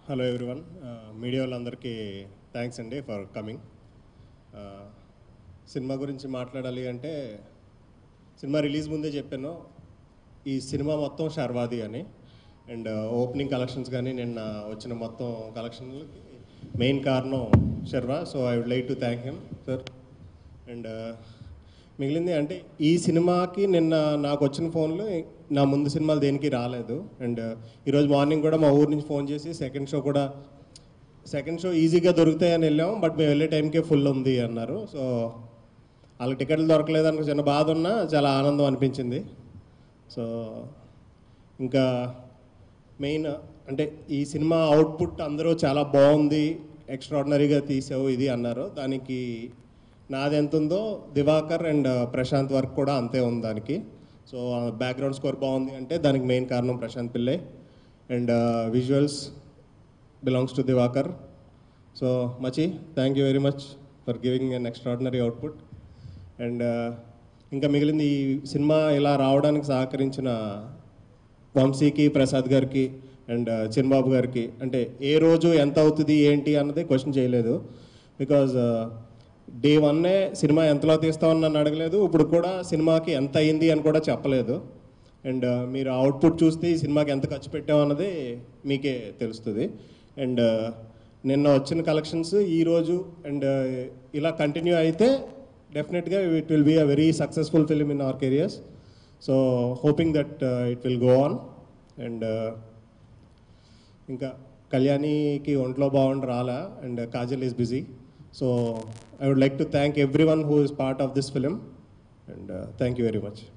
hello everyone media వాళ్ళందరికీ thanks అండి for coming cinema గురించి మాట్లాడాలి అంటే సినిమా రిలీజ్ ముందే చెప్పాను ఈ సినిమా మొత్తం షర్వాది అని అండ్ ఓపెనింగ్ కలెక్షన్స్ కానీ నిన్న వచ్చిన మొత్తం కలెక్షన్లకి మెయిన్ కారణం Sharwa so I would like to thank him sir and మిగిలింది అంటే ఈ సినిమాకి నిన్న నాకు వచ్చిన ఫోన్లు నా ముందు సినిమాలు దేనికి రాలేదు అండ్ ఈరోజు మార్నింగ్ కూడా మా ఊరు నుంచి ఫోన్ చేసి సెకండ్ షో కూడా సెకండ్ షో ఈజీగా దొరుకుతాయని వెళ్ళాం బట్ మేము వెళ్ళే టైంకే ఫుల్ ఉంది అన్నారు సో వాళ్ళకి టికెట్లు దొరకలేదు అనుకో చిన్న బాధ ఉన్నా చాలా ఆనందం అనిపించింది సో ఇంకా మెయిన్ అంటే ఈ సినిమా అవుట్పుట్ అందరూ చాలా బాగుంది ఎక్స్ట్రాడినరీగా తీసావు ఇది అన్నారు దానికి నాది ఎంత ఉందో దివాకర్ అండ్ ప్రశాంత్ వర్క్ కూడా అంతే ఉంది దానికి సో బ్యాక్గ్రౌండ్ స్కోర్ బాగుంది అంటే దానికి మెయిన్ కారణం Prashanth Pillai and visuals belongs to Divakar so much thank you very much for giving an extraordinary output and ఇంకా మిగిలింది ఈ సినిమా ఇలా రావడానికి సహకరించిన వంశీకి ప్రసాద్ గారికి అండ్ చిన్బాబు గారికి అంటే ఏ రోజు ఎంత అవుతుంది ఏంటి అన్నది క్వశ్చన్ చేయలేదు బికాజ్ డే వన్నే సినిమా ఎంతలో తీస్తామని నన్ను అడగలేదు ఇప్పుడు కూడా సినిమాకి ఎంత అయింది అని కూడా చెప్పలేదు అండ్ మీరు అవుట్పుట్ చూస్తే ఈ సినిమాకి ఎంత ఖర్చు పెట్టామన్నది మీకే తెలుస్తుంది అండ్ నిన్న వచ్చిన కలెక్షన్స్ ఈరోజు అండ్ ఇలా కంటిన్యూ అయితే డెఫినెట్గా it will be a very successful film in our careers so hoping that it will go on and ఇంకా కళ్యాణికి ఒంట్లో బాగుండి రాలా and Kajal is busy so I would like to thank everyone who is part of this film and thank you very much